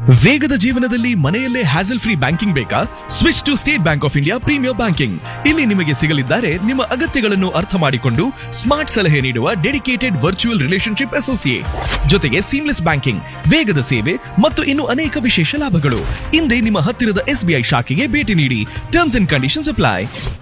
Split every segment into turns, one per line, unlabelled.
ವೇಗದ ಜೀವನದಲ್ಲಿ ಮನೆಯಲ್ಲೇ ಹ್ಯಾಸಲ್ ಫ್ರೀ ಬ್ಯಾಂಕಿಂಗ್ ಬೇಕಾ switch to State Bank of India premier banking ಇಲ್ಲಿ ನಿಮಗೆ ಸಿಗಲಿದ್ದಾರೆ ನಿಮ್ಮ ಅಗತ್ಯಗಳನ್ನು ಅರ್ಥ ಮಾಡಿಕೊಂಡು ಸ್ಮಾರ್ಟ್ ಸಲಹೆ ನೀಡುವ ಡೆಡಿಕೇಟೆಡ್ ವರ್ಚುವಲ್ ರಿಲೇಶನ್ಶಿಪ್ ಅಸೋಸಿಯೇಟ್ ಜೊತೆಗೆ ಸೀಮ್ಲೆಸ್ ಬ್ಯಾಂಕಿಂಗ್ ವೇಗದ ಸೇವೆ ಮತ್ತು ಇನ್ನು ಅನೇಕ ವಿಶೇಷ ಲಾಭಗಳು ಹಿಂದೆ ನಿಮ್ಮ ಹತ್ತಿರದ ಎಸ್ಬಿಐ ಶಾಖೆಗೆ ಭೇಟಿ ನೀಡಿ terms and conditions apply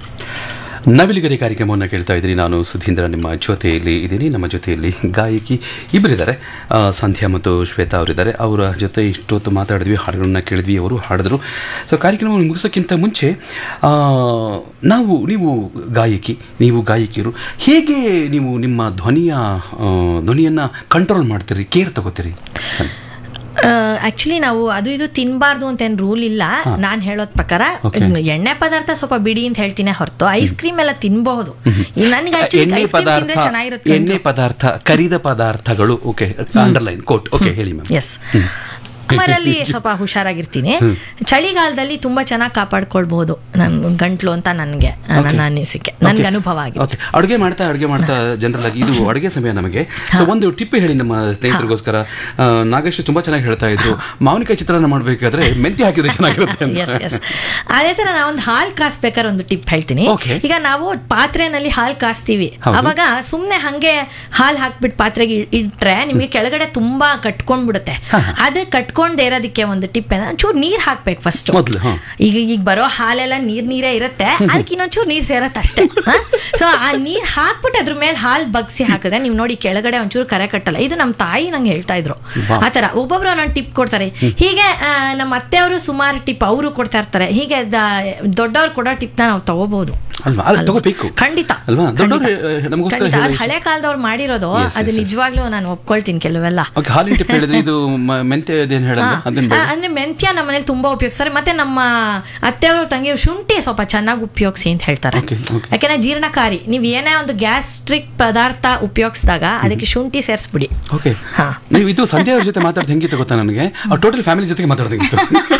Navilugari ಕಾರ್ಯಕ್ರಮವನ್ನು ಕೇಳ್ತಾ ಇದ್ದೀನಿ ನಾನು ಸುಧೀಂದ್ರ ನಿಮ್ಮ ಜೊತೆಯಲ್ಲಿ ಇದ್ದೀನಿ ನಮ್ಮ ಜೊತೆಯಲ್ಲಿ ಗಾಯಕಿ ಇಬ್ಬರಿದ್ದಾರೆ ಆ, ಸಂಧ್ಯಾ ಮತ್ತು ಶ್ವೇತಾ ಅವರಿದ್ದಾರೆ ಅವರ ಜೊತೆ ಇಷ್ಟೊತ್ತು ಮಾತಾಡಿದ್ವಿ ಹಾಡುಗಳನ್ನ ಕೇಳಿದ್ವಿ ಅವರು ಹಾಡಿದ್ರು ಸೊ ಕಾರ್ಯಕ್ರಮವನ್ನು ಮುಗಿಸೋಕ್ಕಿಂತ ಮುಂಚೆ ಆ, ನಾವು ನೀವು ಗಾಯಕಿ ನೀವು ಗಾಯಕಿಯರು ಹೇಗೆ ನೀವು ನಿಮ್ಮ ಧ್ವನಿಯ ಆ, ಧ್ವನಿಯನ್ನು ಕಂಟ್ರೋಲ್ ಮಾಡ್ತೀರಿ ಕೇರ್ ತಗೋತೀರಿ ಸರಿ
ಆಕ್ಚುಲಿ ನಾವು ಅದು ಇದು ತಿನ್ಬಾರ್ದು ಅಂತ ಏನ್ ರೂಲ್ ಇಲ್ಲ ನಾನ್ ಹೇಳೋದ್ ಪ್ರಕಾರ
Okay.
ಎಣ್ಣೆ ಪದಾರ್ಥ ಸ್ವಲ್ಪ ಬಿಡಿ ಅಂತ ಹೇಳ್ತೀನಿ ಹೊರತು ಐಸ್ ಕ್ರೀಮ್ ಎಲ್ಲ ತಿನ್ಬಹುದು ನನಗೆ actually
ಎಣ್ಣೆ
ice cream
ಪದಾರ್ಥ
ತಿಂದ್ರೆ ಚೆನ್ನಾಗಿರುತ್ತೆ
ಎಣ್ಣೆ ಪದಾರ್ಥ ಕರಿದ ಪದಾರ್ಥಗಳು ಓಕೆ ಅಂಡರ್ಲೈನ್ ಕೋಟ್ ಓಕೆ ಹೇಳಿ ಮ್ಯಾಮ್
ಎಸ್ ಮರಲ್ಲಿ ಸ್ವಲ್ಪ ಹುಷಾರಾಗಿರ್ತೀನಿ ಚಳಿಗಾಲದಲ್ಲಿ ತುಂಬಾ ಚೆನ್ನಾಗಿ ಕಾಪಾಡ್ಕೊಳ್ಬಹುದು ನನ್ ಗಂಟ್ಲು ಅಂತ ನನ್ಗೆ ನನ್ನ ಅನಿಸಿಕೆ ನನ್ಗೆ ಅನುಭವ ಆಗಿದೆ
ಓಕೆ ಅಡುಗೆ ಮಾಡ್ತಾ ಅಡುಗೆ ಮಾಡ್ತಾ ಜನರಲ್ ಆಗಿ ಇದು ಅಡುಗೆ ಸಮಯ ನಮಗೆ ಸೊ ಒಂದು ಟಿಪ್ ಹೇಳಿ ನಮ್ಮ ಸ್ನೇಹಿತರಿಗೋಸ್ಕರ ಆ, ನಾಗೇಶ್ ತುಂಬಾ ಚೆನ್ನಾಗಿ ಹೇಳ್ತಾ ಇದ್ರು ಮಾವಿನಕಾಯಿ ಚಿತ್ರಾನ್ನ ಮಾಡ್ಬೇಕಾದ್ರೆ ಮೆಂತ್ಯ ಹಾಕಿದ್ರೆ ಚೆನ್ನಾಗಿರುತ್ತೆ ಅಂತ.
ಎಸ್ ಎಸ್ ಅದೇ ತರ ನಾ ಒಂದು ಹಾಲ್ ಕಾಸ್ಬೇಕಾದ್ರೆ ಒಂದು ಟಿಪ್ ಹೇಳ್ತೀನಿ
Okay.
ಈಗ ನಾವು ಪಾತ್ರೆನಲ್ಲಿ ಹಾಲ್ ಕಾಸ್ತೀವಿ
ಹೌದು.
ಅವಾಗ ಸುಮ್ನೆ ಹಂಗೆ ಹಾಲ್ ಹಾಕ್ಬಿಟ್ಟು ಪಾತ್ರೆಗೆ ಇ- ಇಟ್ರೆ ನಿಮಗೆ ಕೆಳಗಡೆ ತುಂಬಾ ಕಟ್ಕೊಂಡ್ಬಿಡುತ್ತೆ ಅದು ಕಟ್ಕೊಂಡೇ ಇರೋದಕ್ಕೆ ಒಂದು ಟಿಪ್ ಏನ ಒಂಚೂರು ನೀರ್ ಹಾಕ್ಬೇಕು ಫಸ್ಟ್
ಮೊದ್ಲು, ಹಾ.
ಈಗ ಈಗ ಬರೋ ಹಾಲೆಲ್ಲ ನೀರ್ ನೀರೇ ಇರುತ್ತೆ ಅದಕ್ಕೆ ಇನ್ನೊಂಚೂರು ನೀರ್ ಸೇರತ್ತೆ ಅಷ್ಟೇ ಸೊ ಆ ನೀರ್ ಹಾಕ್ಬಿಟ್ಟು ಅದ್ರ ಮೇಲೆ ಹಾಲ್ ಬಗ್ಸಿ ಹಾಕಿದ್ರೆ ನೀವು ನೋಡಿ ಕೆಳಗಡೆ ಒಂಚೂರು ಕರೆ ಕಟ್ಟಲ್ಲ ಇದು ನಮ್ಮ ತಾಯಿ ನಂಗೆ ಹೇಳ್ತಾ ಇದ್ರು
ವಾ.
ಆತರ ಒಬ್ಬೊಬ್ರು ಒಂದೊಂದು ಟಿಪ್ ಕೊಡ್ತಾರೆ ಹೀಗೆ ಆ, ನಮ್ಮ ಅತ್ತೆಯವರು ಸುಮಾರು ಟಿಪ್ ಅವರು ಕೊಡ್ತಾ ಇರ್ತಾರೆ ಹೀಗೆ ದೊಡ್ಡವ್ರು ಕೊಡೋ ಟಿಪ್ನ ನಾವು ತಗೋಬಹುದು
ಅಲ್ವಾ ಅದು ತಗೋಬೇಕು
ಖಂಡಿತ
ಅಲ್ವಾ ದೊಡ್ಡವರು
ಖಂಡಿತ.
ನಮಗೋಸ್ಕರ
ಖಂಡಿತ. ಅದು
ಹೇಳಿ
ಹಳೆ ಕಾಲದವ್ರು ಮಾಡಿರೋದು
Yes,
ಅದು
yes, yes.
ನಿಜವಾಗ್ಲೂ ನಾನು ಒಪ್ಕೊಳ್ತೀನಿ ಕೆಲವೆಲ್ಲ
ಓಕೆ ಹಾಲಿನ ಟಿಪ್ ಹೇಳಿದ್ರೆ ಇದು ಮ- ಮೆಂತ್ಯ ಅದೇನು ಹೇಳಲ್ಲ
ಹಾ.
ಅದನ್ನ ಬೇಡ
ಆ, ಅಂದ್ರೆ ಮೆಂತ್ಯ ನಮ್ಮ ಮನೇಲಿ ತುಂಬಾ ಉಪಯೋಗಿಸ್ತಾರೆ ಮತ್ತೆ ನಮ್ಮ ಅತ್ತೆಯವರು ತಂಗಿಯವರು ಶುಂಠಿ ಸ್ವಲ್ಪ ಚೆನ್ನಾಗಿ ಉಪಯೋಗಿಸಿ ಅಂತ ಹೇಳ್ತಾರೆ
Okay, okay.
ಯಾಕೆಂದ್ರೆ ಜೀರ್ಣಕಾರಿ ನೀವು ಏನೇ ಒಂದು ಗ್ಯಾಸ್ಟ್ರಿಕ್ ಪದಾರ್ಥ ಉಪಯೋಗಿಸಿದಾಗ ಅದಕ್ಕೆ ಶುಂಠಿ ಸೇರಿಸ್ಬಿಡಿ
ಓಕೆ
ಹಾ.
ನೀವು ಇದು ಸಂಧ್ಯಾ ಅವ್ರ ಜೊತೆ ಮಾತಾಡ್ದು ಹೆಂಗಿತ್ತು ಗೊತ್ತಾ ನನಗೆ ಅವ್ರು ಟೋಟಲ್ ಫ್ಯಾಮಿಲಿ ಜೊತೆಗೆ ಮಾತಾಡ್ದಂಗಿತ್ತು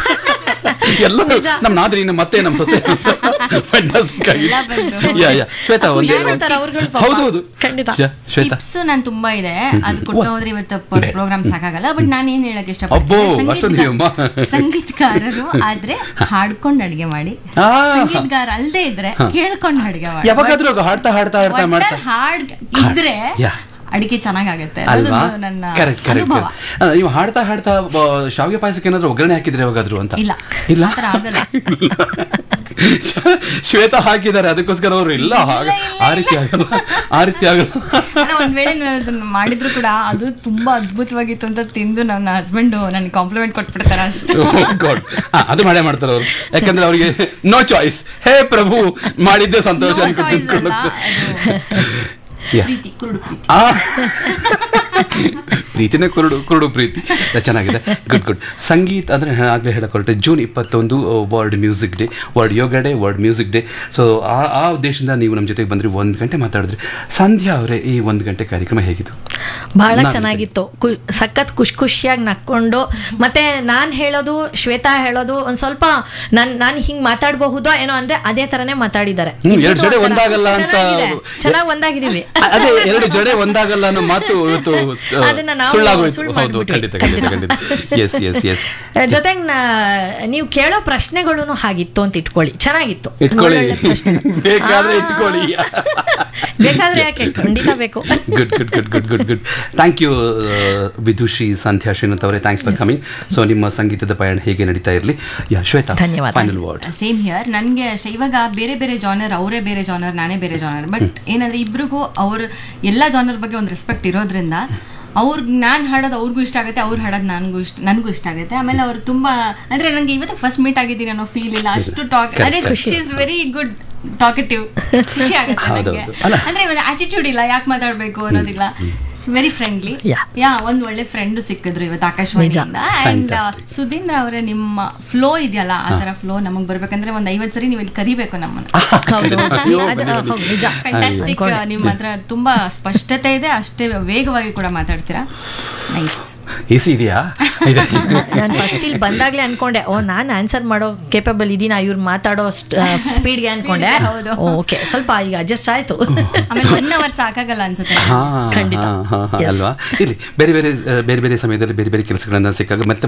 ಎಲ್ಲ
ನಿಜ.
ನಮ್ಮ ನಾದ್ರಿ ನಮ್ಮ ಮತ್ತೆ ನಮ್ಮ ಸೊಸೆ ಫ್ಯಾಂಟಾಸ್ಟಿಕ್ ಆಗಿ ಯಾ ಯಾ ಶ್ವೇತಾ ಒಂದೇ
ಖುಷಿ ಪಡ್ತಾರೆ ಅವ್ರುಗಳು ಪಾಪ.
ಹೌದು
ಖಂಡಿತ.
ಶ್ವೇ- ಶ್ವೇತಾ
ಟಿಪ್ಸ್ ನಾನು ತುಂಬಾ ಇದೆ ಅದು ಕೊಟ್ಟು ಹೋದ್ರೆ ಇವತ್ತು ಪ್ರೋಗ್ರಾಮ್ ಸಾಕಾಗಲ್ಲ ಬಟ್ ನಾನು ಏನ್ ಹೇಳಕ್
ಅಬ್ಬೋ,
ಇಷ್ಟಪಡ್ತೀನಿ
ಅಷ್ಟೊಂದು
ಸಂಗೀತಗಾರ-
ಇದೆಯಮ್ಮ?
ಸಂಗೀತಗಾರರು ಆದ್ರೆ ಹಾಡ್ಕೊಂಡು ಅಡಿಗೆ ಮಾಡಿ
ಆ.
ಸಂಗೀತಗಾರ ಅಲ್ದೇ ಇದ್ರೆ ಕೇಳ್ಕೊಂಡು ಅಡಿಗೆ ಮಾಡಿ
ಯಾವಾಗಾದ್ರೂ ಹಾಡ್ತಾ ಹಾಡ್ತಾ ಹಾಡ್ತಾ
ಒಟ್ನಲ್ಲಿ
ಮಾಡ್ತಾ
ಹಾಡ್ ಇದ್ರೆ
ಯಾ.
ಅಡಿಗೆ ಚೆನ್ನಾಗಾಗತ್ತೆ
ಅಲ್ವಾ
ಅದೊಂದು ನನ್ನ
ಕರೆಕ್ಟ್ ಕರೆಕ್ಟ್
ಅನುಭವ
ನೀವು ಹಾಡ್ತಾ ಹಾಡ್ತಾ ಬ- ಶಾವಿಗೆ ಪಾಯಸಕ್ಕೆ ಏನಾದ್ರು ಒಗ್ಗರಣೆ ಹಾಕಿದ್ರೆ ಯಾವಾಗಾದ್ರು ಅಂತ
ಇಲ್ಲ.
ಇಲ್ಲ
ಆ ಥರ ಆಗಲ್ಲ.
ಶ್ವ- ಶ್ವೇತಾ ಹಾಕಿದ್ದಾರೆ ಅದಕ್ಕೋಸ್ಕರ ಅವರು ಇಲ್ಲ ಹಾಗೆ ಆ ರೀತಿ ಆಗಲ್ಲ ಆ ರೀತಿ ಆಗಲ್ಲ
ಅಲ್ಲ ಒಂದ್ ವೇಳೆ ನಾನು ಅದನ್ನ ಮಾಡಿದ್ರು ಕೂಡ ಅದು ತುಂಬಾ ಅದ್ಭುತವಾಗಿತ್ತು ಅಂತ ತಿಂದು ನನ್ನ ಹಸ್ಬೆಂಡ್ ನನ್ಗೆ ಕಾಂಪ್ಲಿಮೆಂಟ್ ಕೊಟ್ಬಿಡ್ತಾರೆ ಅಷ್ಟು
Oh God. ಆ, ಅದು ಮಾಡೇ ಮಾಡ್ತಾರೆ ಅವರು ಯಾಕಂದ್ರೆ ಅವರಿಗೆ ನೋ ಚಾಯ್ಸ್ ಹೇ ಪ್ರಭು ಮಾಡಿದ್ದೆ ಸಂತೋಷ
No
ಅನ್ಕೊಂಡು
choice ಅಲ್ಲ,
ತಿಂದ್ಕೊಂಡು.
ಅದು
Yeah.
ಪ್ರೀತಿ ಕುರುಡು ಪ್ರೀತಿ
ಆ. ಪ್ರೀತಿನೇ ಕುರುಡು ಕುರುಡು ಪ್ರೀತಿ ಅದು ಚೆನ್ನಾಗಿದೆ ಗುಡ್ ಗುಡ್ ಸಂಗೀತ ಅಂದರೆ ಆಗಲೇ ಹೇಳಕೊರಟೆ ಜೂನ್ ಇಪ್ಪತ್ತೊಂದು world music day world yoga day world music day so ಆ ಆ ಉದ್ದೇಶದಿಂದ ನೀವು ನಮ್ಮ ಜೊತೆಗೆ ಬಂದ್ರಿ ಒಂದು ಗಂಟೆ ಮಾತಾಡಿದ್ರಿ ಸಂಧ್ಯಾ ಅವರೇ ಈ ಒಂದು ಗಂಟೆ ಕಾರ್ಯಕ್ರಮ ಹೇಗಿತ್ತು
ಬಹಳ
ನಾನು-
ಚೆನ್ನಾಗಿತ್ತು ಕು- ಸಖತ್ ಖುಷಿ ಖುಷಿಯಾಗಿ ನಕ್ಕೊಂಡು ಮತ್ತೆ ನಾನ್ ಹೇಳೋದು ಶ್ವೇತಾ ಹೇಳೋದು ಒಂದ್ ಸ್ವಲ್ಪ ನಾನ್ ನಾನು ಹಿಂಗ್ ಮಾತಾಡಬಹುದೋ ಏನೋ ಅಂದ್ರೆ ಅದೇ ತರನೇ ಮಾತಾಡಿದ್ದಾರೆ
ಹ್ಮ್, ಎರಡು ಜಡೆ ಒಂದಾಗಲ್ಲ ಅಂತ
ಚೆನ್ನಾಗಿ ಒಂದಾಗಿದೀವಿ
ಅ- ಅದೇ ಎರಡು ಜಡೆ ಒಂದಾಗಲ್ಲ ಅನ್ನೋ ಮಾತು ಇವತ್ತು ಆ,
ಅದನ್ನ ನಾವು
ಸುಳ್ಳಾಗೋಯ್ತು
ಸುಳ್ಳು
ಹೌದು
ಮಾಡ್ಬಿಟ್ವಿ.
ಖಂಡಿತ ಖಂಡಿತ ಖಂಡಿತ ಎಸ್ ಎಸ್ ಎಸ್
ಜೊತೆಗೆ ನೀವು ಕೇಳೋ ಪ್ರಶ್ನೆಗಳು ಹಾಗಿತ್ತು ಅಂತ ಇಟ್ಕೊಳ್ಳಿ ಚೆನ್ನಾಗಿತ್ತು
ಇಟ್ಕೊಳ್ಳಿ
ಒಳ್ಳೊಳ್ಳೆ ಪ್ರಶ್ನೆಗಳು.
ಬೇಕಾದ್ರೆ
ಆ.
ಇಟ್ಕೊಳ್ಳಿ
ಬೇಕಾದ್ರೆ ಯಾಕೆ ಖಂಡಿತ ಬೇಕು
good good good good good good thank you Vidushi Sandhya Srinath ಅವರೇ ಥ್ಯಾಂಕ್ಸ್ ಫಾರ್ ಕಮಿಂಗ್ ಸೊ ನಿಮ್ಮ ಸಂಗೀತದ ಪಯಣ ಹೇಗೆ ನಡೀತಾ ಇರಲಿ ಯಾ ಶ್ವೇತಾ
ಧನ್ಯವಾದ.
ಫೈನಲ್ ವರ್ಡ್
ಸೇಮ್ ಹಿಯರ್ ನನಗೆ ಅಷ್ಟೇ ಇವಾಗ ಬೇರೆ ಬೇರೆ ಜಾನರ್ ಅವರೇ ಬೇರೆ ಜಾನರ್ ನಾನೇ ಬೇರೆ ಜಾನರ್ ಬಟ್ ಏನಂದ್ರೆ ಇಬ್ರಿಗೂ ಅವ್ರ ಎಲ್ಲ ಜಾನರ್ ಬಗ್ಗೆ ಒಂದು ರೆಸ್ಪೆಕ್ಟ್ ಇರೋದ್ರಿಂದ ಅವ್ರಿಗೆ ನಾನು ಹಾಡೋದು ಅವ್ರಿಗೂ ಇಷ್ಟ ಆಗುತ್ತೆ ಅವ್ರು ಹಾಡೋದು ನನಗೂ ಇಷ್ಟ ನನಗೂ ಇಷ್ಟ ಆಗುತ್ತೆ ಆಮೇಲೆ ಅವ್ರು ತುಂಬಾ ಅಂದ್ರೆ ನನಗೆ ಇವತ್ತು ಫಸ್ಟ್ ಮೀಟ್ ಆಗಿದ್ದೀನಿ ಅನ್ನೋ ಫೀಲ್ ಇಲ್ಲ ಅಷ್ಟು ಟಾಕ್
Correct,
ಅದೇ
correct.
ಖುಷಿ ಇಸ್ ವೆರಿ ಗುಡ್ ಟಾಕೆಟಿವ್ ಖುಷಿ ಆಗುತ್ತೆ
ಹೌದು,
ನನಗೆ
ಹೌದು. ಅಲ್ಲ.
ಅಂದ್ರೆ ಒಂದು ಆಟಿಟ್ಯೂಡ್ ಇಲ್ಲ ಯಾಕೆ ಮಾತಾಡ್ಬೇಕು ಅನ್ನೋದಿಲ್ಲ ವೆರಿ ಫ್ರೆಂಡ್ಲಿ
Yeah.
ಯಾ ಒಂದ್ ಒಳ್ಳೆ ಫ್ರೆಂಡ್ ಸಿಕ್ಕಿದ್ರು ಇವತ್ತು ಆಕಾಶವಾಣಿಯಿಂದ ಅಂಡ್
Fantastic.
ಸುಧೀಂದ್ರ ಅವರೇ ನಿಮ್ಮ ಫ್ಲೋ ಇದೆಯಲ್ಲ ಆ ತರ ಫ್ಲೋ ನಮಗ್ ಬರ್ಬೇಕಂದ್ರೆ ಒಂದ್ ಐವತ್ ಸರಿ ನೀವು ಇಲ್ಲಿ ಕರಿಬೇಕು ನಮ್ಮನ್ನ
ಹೌದು
ಅಯ್ಯೋ,
ಅದು
ಬನ್ನಿ, ಬನ್ನಿ.
ಹೌದು, ನಿಜ
ಫ್ಯಾಂಟಾಸ್ಟಿಕ್ ನಿಮ್ಮ ಹತ್ರ ತುಂಬಾ ಸ್ಪಷ್ಟತೆ ಇದೆ ಅಷ್ಟೇ ವೇಗವಾಗಿ ಕೂಡ ಮಾತಾಡ್ತೀರಾ ನೈಸ್
ಎಸಿ ಇದೆಯಾ ಇದೆ
ನಾನು ಫಸ್ಟ್ ಇಲ್ಲಿ ಬಂದಾಗ್ಲೇ ಅನ್ಕೊಂಡೆ ಓ ನಾನು ಆನ್ಸರ್ ಮಾಡೋ ಕೇಪಬಲ್ ಇದೀನ ಇವ್ರು ಮಾತಾಡೋ ಸ್ಪೀಡ್ಗೆ ಅನ್ಕೊಂಡೆ
ಹೌದು.
ಓಕೆ ಸ್ವಲ್ಪ ಈಗ ಅಡ್ಜಸ್ಟ್ ಆಯ್ತು
ಆಮೇಲೆ ಒನ್ ಅವರ್ ಸಾಕಾಗಲ್ಲ ಅನ್ಸುತ್ತೆ
ಹಾ
ಖಂಡಿತ.
ಹಾ, ಹಾ, ಹಾ,
Yes.
ಅಲ್ವಾ ಇಲ್ಲಿ ಬೇರೆ ಬೇರೆ ಆ, ಬೇರೆ ಬೇರೆ ಸಮಯದಲ್ಲಿ ಬೇರೆ ಬೇರೆ ಕೆಲಸಗಳನ್ನ ಸಿಕ್ಕಾಗ ಮತ್ತೆ